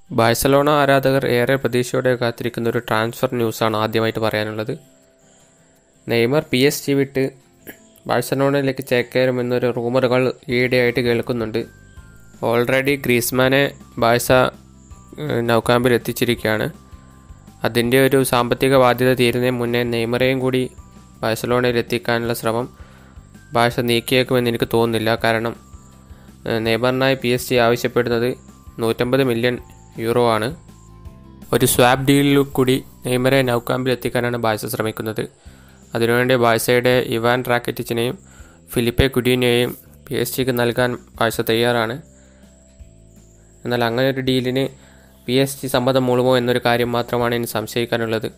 Barcelona ആരാധകർ ഏറെ പ്രതീക്ഷയോടെ കാത്തിരിക്കുന്ന ഒരു ട്രാൻസ്ഫർ ന്യൂസാണ് ആദ്യമായിട്ട് പറയാനുള്ളത് നെയ്മർ പി എസ് ജി വിട്ട് ബാഴ്സലോണയിലേക്ക് ചേക്കേറുമെന്നൊരു റൂമറുകൾ ഈയിടെയായിട്ട് കേൾക്കുന്നുണ്ട് ഓൾറെഡി ഗ്രീസ്മാനെ ബാഴ്സ ഏഹ്, നൗകാമ്പിൽ എത്തിച്ചിരിക്കുകയാണ് അതിൻ്റെ ഒരു സാമ്പത്തിക ബാധ്യത തീരുന്നതിന് മുന്നേ നെയ്മറേയും കൂടി ബാഴ്സലോണയിൽ എത്തിക്കാനുള്ള ശ്രമം ബാഴ്സ നീക്കിയേക്കുമെന്ന് എനിക്ക് തോന്നുന്നില്ല കാരണം ഏഹ്, നെയ്മറിനായി പി എസ് ജി ആവശ്യപ്പെടുന്നത് നൂറ്റമ്പത് മില്യൺ യൂറോ ആണ് ഒരു സ്വാപ്പ് ഡീലിൽ കൂടി നെയ്മറെ നൗകാമ്പിൽ എത്തിക്കാനാണ് ബാഴ്സ ശ്രമിക്കുന്നത് അതിനുവേണ്ടി ബാഴ്സയുടെ ഇവാൻ റാക്കറ്റിച്ചിനെയും ഫിലിപ്പെ കുഡീനെയും പി എസ് ജിക്ക് നൽകാൻ ബാഴ്സ തയ്യാറാണ് എന്നാൽ അങ്ങനെ ഒരു ഡീലിന് പി എസ് ജി സമ്മതം മൂളുമോ എന്നൊരു കാര്യം മാത്രമാണ് ഇനി സംശയിക്കാനുള്ളത്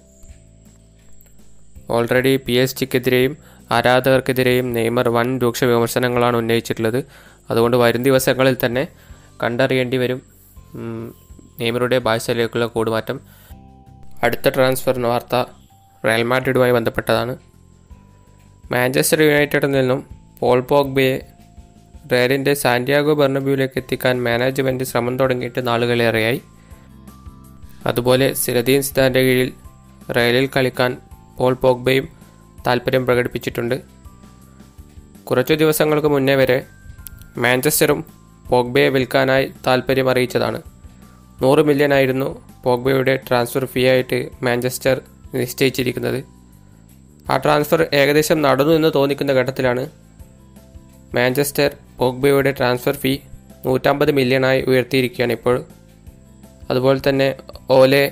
ഓൾറെഡി പി എസ് ജിക്കെതിരെയും ആരാധകർക്കെതിരെയും നെയ്മർ വൻ രൂക്ഷ വിമർശനങ്ങളാണ് ഉന്നയിച്ചിട്ടുള്ളത് അതുകൊണ്ട് വരും ദിവസങ്ങളിൽ തന്നെ കണ്ടറിയേണ്ടി വരും ഉം, നെയ്മറുടെ ബാഴ്സയിലേക്കുള്ള കൂടുമാറ്റം അടുത്ത ട്രാൻസ്ഫർ വാർത്ത റയൽ മാഡ്രിഡുമായി ബന്ധപ്പെട്ടതാണ് മാഞ്ചസ്റ്റർ യുണൈറ്റഡിൽ നിന്നും പോൾ പോഗ്ബയെ റയലിൻ്റെ സാന്റിയാഗോ ബെർണബ്യൂവിലേക്ക് എത്തിക്കാൻ മാനേജ്മെൻറ്റ് ശ്രമം തുടങ്ങിയിട്ട് നാളുകളേറെയായി അതുപോലെ സിരദീൻ സിദാൻ്റെ കീഴിൽ റയലിൽ കളിക്കാൻ പോൾ പോഗ്ബയും താൽപ്പര്യം പ്രകടിപ്പിച്ചിട്ടുണ്ട് കുറച്ചു ദിവസങ്ങൾക്ക് മുന്നേ വരെ മാഞ്ചസ്റ്ററും പോഗ്ബയെ വിൽക്കാനായി താൽപ്പര്യം അറിയിച്ചതാണ് നൂറ് മില്യൺ ആയിരുന്നു പോഗ്ബയുടെ ട്രാൻസ്ഫർ ഫീ ആയിട്ട് മാഞ്ചസ്റ്റർ നിശ്ചയിച്ചിരിക്കുന്നത് ആ ട്രാൻസ്ഫർ ഏകദേശം നടന്നു എന്ന് തോന്നിക്കുന്ന ഘട്ടത്തിലാണ് മാഞ്ചസ്റ്റർ പോഗ്ബയുടെ ട്രാൻസ്ഫർ ഫീ നൂറ്റമ്പത് മില്യണായി ഉയർത്തിയിരിക്കുകയാണ് ഇപ്പോൾ അതുപോലെ തന്നെ ഓലെ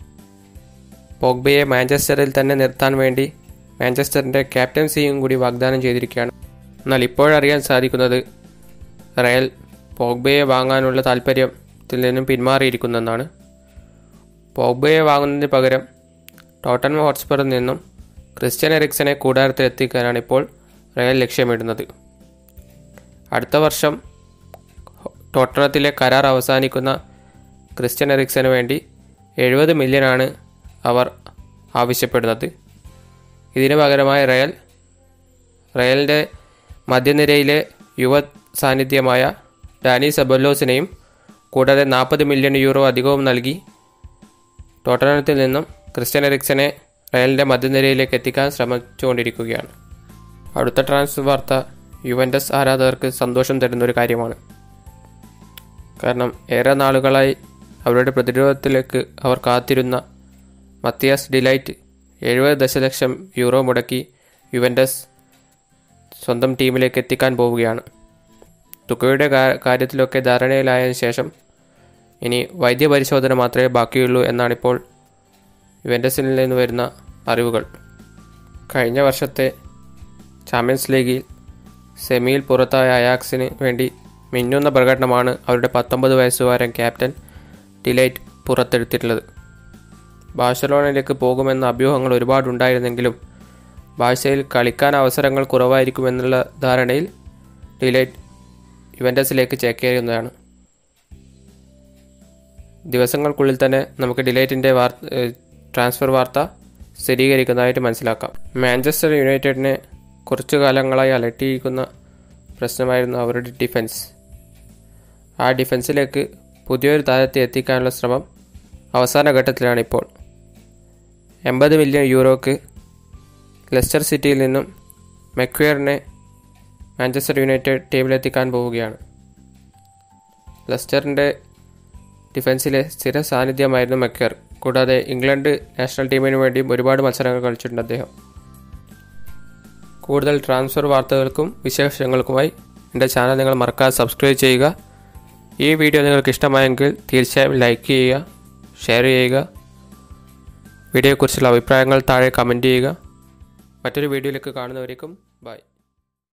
പോഗ്ബയെ മാഞ്ചസ്റ്ററിൽ തന്നെ നിർത്താൻ വേണ്ടി മാഞ്ചസ്റ്ററിൻ്റെ ക്യാപ്റ്റൻസിയും കൂടി വാഗ്ദാനം ചെയ്തിരിക്കുകയാണ് എന്നാൽ ഇപ്പോഴറിയാൻ സാധിക്കുന്നത് റയൽ പോഗ്ബയെ വാങ്ങാനുള്ള താല്പര്യത്തിൽ നിന്നും പിന്മാറിയിരിക്കുന്നെന്നാണ് പോഗ്ബയെ വാങ്ങുന്നതിന് പകരം ടോട്ടൻ ഹോട്ട്സ്പറിൽ നിന്നും ക്രിസ്ത്യൻ എറിക്സനെ കൂടാരത്തിൽ എത്തിക്കാനാണ് ഇപ്പോൾ റയൽ ലക്ഷ്യമിടുന്നത് അടുത്ത വർഷം ടോട്ടനത്തിലെ കരാർ അവസാനിക്കുന്ന ക്രിസ്ത്യൻ എറിക്സന് വേണ്ടി എഴുപത് മില്യനാണ് അവർ ആവശ്യപ്പെടുന്നത് ഇതിന് പകരമായി റയൽ റയലിൻ്റെ മധ്യനിരയിലെ യുവ സാന്നിധ്യമായ ഡാനി സബല്ലോസിനെയും കൂടാതെ നാൽപ്പത് മില്യൺ യൂറോ അധികവും നൽകി ടോട്ടനത്തിൽ നിന്നും ക്രിസ്ത്യൻ എറിക്സനെ റയലിൻ്റെ മധ്യനിരയിലേക്ക് എത്തിക്കാൻ ശ്രമിച്ചുകൊണ്ടിരിക്കുകയാണ് അടുത്ത ട്രാൻസ്ഫർ വാർത്ത യുവൻറ്റസ് ആരാധകർക്ക് സന്തോഷം തരുന്ന ഒരു കാര്യമാണ് കാരണം ഏറെ നാളുകളായി അവരുടെ പ്രതിരോധത്തിലേക്ക് അവർ കാത്തിരുന്ന മത്തിയാസ് ഡിലൈറ്റ് എഴുപത് ദശലക്ഷം യൂറോ മുടക്കി യുവൻറ്റസ് സ്വന്തം ടീമിലേക്ക് എത്തിക്കാൻ പോവുകയാണ് തുകയുടെ കാ- കാര്യത്തിലൊക്കെ ധാരണയിലായതിനു ശേഷം ഇനി വൈദ്യപരിശോധന മാത്രമേ ബാക്കിയുള്ളൂ എന്നാണിപ്പോൾ യുവൻറ്റസിൽ നിന്ന് വരുന്ന അറിവുകൾ കഴിഞ്ഞ വർഷത്തെ ചാമ്പ്യൻസ് ലീഗിൽ സെമിയിൽ പുറത്തായ അയാക്സിന് വേണ്ടി മിന്നുന്ന പ്രകടനമാണ് അവരുടെ പത്തൊമ്പത് വയസ്സുകാരൻ ക്യാപ്റ്റൻ ഡിലൈറ്റ് പുറത്തെടുത്തിട്ടുള്ളത് ബാഴ്സലോണയിലേക്ക് പോകുമെന്ന അഭ്യൂഹങ്ങൾ ഒരുപാടുണ്ടായിരുന്നെങ്കിലും ബാഴ്സയിൽ കളിക്കാൻ അവസരങ്ങൾ കുറവായിരിക്കുമെന്നുള്ള ധാരണയിൽ ഡിലൈറ്റ് യുവൻറ്റസിലേക്ക് ചേക്കേറുന്നതാണ് ദിവസങ്ങൾക്കുള്ളിൽ തന്നെ നമുക്ക് ഡിലൈറ്റിൻ്റെ വാർ ട്രാൻസ്ഫർ വാർത്ത സ്ഥിരീകരിക്കുന്നതായിട്ട് മനസ്സിലാക്കാം മാഞ്ചസ്റ്റർ യുണൈറ്റഡിനെ കുറച്ചു കാലങ്ങളായി അലട്ടിയിരിക്കുന്ന പ്രശ്നമായിരുന്നു അവരുടെ ഡിഫൻസ് ആ ഡിഫൻസിലേക്ക് പുതിയൊരു താരത്തെ എത്തിക്കാനുള്ള ശ്രമം അവസാന ഘട്ടത്തിലാണ് ഇപ്പോൾ എൺപത് മില്യൺ യൂറോക്ക് ലെസ്റ്റർ സിറ്റിയിൽ നിന്നും മെക്വയറിനെ മാഞ്ചസ്റ്റർ യുണൈറ്റഡ് ടീമിലെത്തിക്കാൻ പോവുകയാണ് ലെസ്റ്ററിൻ്റെ ഡിഫൻസിലെ സ്ഥിര സാന്നിധ്യമായിരുന്നു മെക്വയർ കൂടാതെ ഇംഗ്ലണ്ട് നാഷണൽ ടീമിന് വേണ്ടിയും ഒരുപാട് മത്സരങ്ങൾ കളിച്ചിട്ടുണ്ട് അദ്ദേഹം കൂടുതൽ ട്രാൻസ്ഫർ വാർത്തകൾക്കും വിശേഷങ്ങൾക്കുമായി എൻ്റെ ചാനൽ നിങ്ങൾ മറക്കാതെ സബ്സ്ക്രൈബ് ചെയ്യുക ഈ വീഡിയോ നിങ്ങൾക്ക് ഇഷ്ടമായെങ്കിൽ തീർച്ചയായും ലൈക്ക് ചെയ്യുക ഷെയർ ചെയ്യുക വീഡിയോയെക്കുറിച്ചുള്ള അഭിപ്രായങ്ങൾ താഴെ കമൻറ്റ് ചെയ്യുക മറ്റൊരു വീഡിയോയിലേക്ക് കാണുന്നവരേക്കും ബൈ